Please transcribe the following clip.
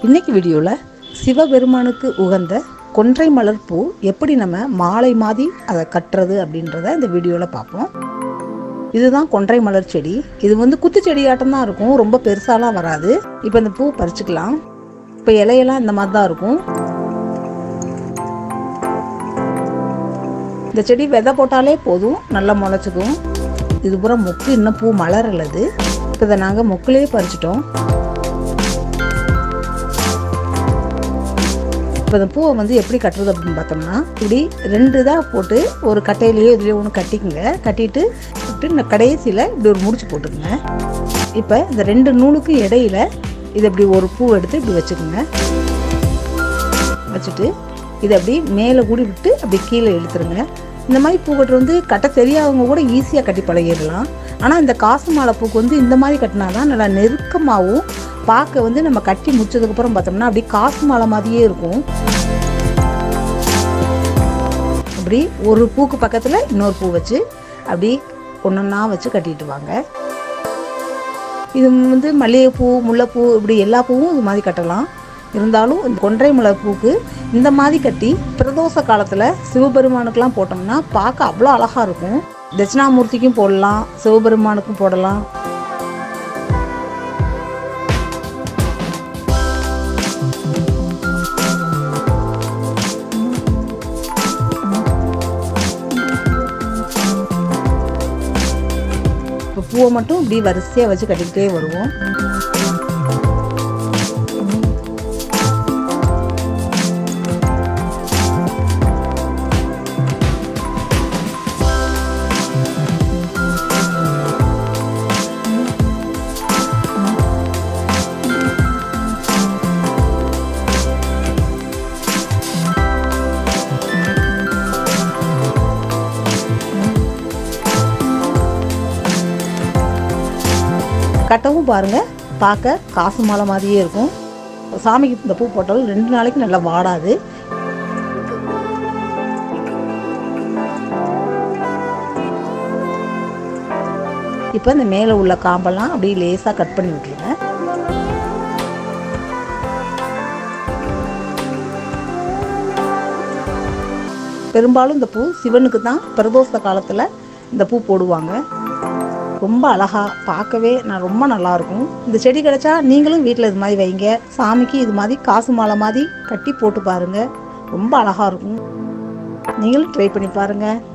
இன்னைக்கு வீடியோவில் சிவபெருமானுக்கு உகந்த கொன்றை மலர் பூ எப்படி நம்ம மாலை மாதிரி அதை கட்டுறது அப்படின்றத இந்த வீடியோவில் பார்ப்போம் இதுதான் கொன்றை மலர் செடி இது வந்து குத்து செடியாட்டம் தான் இருக்கும் ரொம்ப பெருசாலாம் வராது இப்போ இந்த பூ பறிச்சுக்கலாம் இப்போ இலையெல்லாம் இந்த மாதிரி தான் இருக்கும் இந்த செடி விதை போட்டாலே போதும் நல்லா முளைச்சிக்கும் இது பூரா மொக்கு இன்னும் பூ மலரலது இப்போ இதை நாங்கள் மொக்குலேயே பறிச்சிட்டோம் இப்போ இந்த பூவை வந்து எப்படி கட்டுறது அப்படின்னு பார்த்தோம்னா இப்படி ரெண்டு இதாக போட்டு ஒரு கட்டையிலேயோ இதுலேயோ ஒன்று கட்டிக்குங்க கட்டிட்டு இப்படி இந்த கடைசியில் இப்படி ஒரு முடிச்சு போட்டுக்குங்க இப்போ இந்த ரெண்டு நூலுக்கும் இடையில இது இப்படி ஒரு பூ எடுத்து இப்படி வச்சுக்கோங்க வச்சுட்டு இதை அப்படி மேலே கூடி விட்டு அப்படி கீழே இழுத்துருங்க இந்த மாதிரி பூ கட்டுறது வந்து கட்ட தெரியாதவங்க கூட ஈஸியாக கட்டி பழகிடலாம் ஆனால் இந்த காசு மாலை பூக்கு வந்து இந்த மாதிரி கட்டினா தான் நல்லா நெருக்கமாகவும் பார்க்க வந்து நம்ம கட்டி முடிச்சதுக்கப்புறம் பார்த்தோம்னா அப்படி காசு மாலை மாதிரியே இருக்கும் அப்படி ஒரு பூக்கு பக்கத்தில் இன்னொரு பூ வச்சு அப்படி ஒன்றொன்னா வச்சு கட்டிட்டு வாங்க இது வந்து மல்லிகைப்பூ முல்லைப்பூ இப்படி எல்லா பூவும் இது மாதிரி கட்டலாம் இருந்தாலும் இந்த கொன்றை மலர் பூக்கு இந்த மாதிரி கட்டி பிரதோஷ காலத்தில் சிவபெருமானுக்கெல்லாம் போட்டோம்னா பார்க்க அவ்வளோ அழகாக இருக்கும் தட்சிணாமூர்த்திக்கும் போடலாம் சிவபெருமானுக்கும் போடலாம் இப்போ பூவை மட்டும் இப்படி வரிசையாக வச்சு கட்டிக்கிட்டே வருவோம் கட்டவும் பாருங்க பார்க்க காசு மாலை மாதிரியே இருக்கும் சாமிக்கு இந்த பூ போட்டாலும் ரெண்டு நாளைக்கு நல்லா வாடாது இப்போ இந்த மேலே உள்ள காம்பெல்லாம் அப்படியே லேசாக கட் பண்ணி விட்டுருங்க பெரும்பாலும் இந்த பூ சிவனுக்கு தான் பிரதோஷ காலத்தில் இந்த பூ போடுவாங்க ரொம்ப அழகா பார்க்கவே நான் ரொம்ப நல்லாயிருக்கும் இந்த செடி கிடைச்சா நீங்களும் வீட்டில் இது மாதிரி வைங்க சாமிக்கு இது மாதிரி காசு மாலை மாதிரி கட்டி போட்டு பாருங்கள் ரொம்ப அழகாக இருக்கும் நீங்களும் ட்ரை பண்ணி பாருங்கள்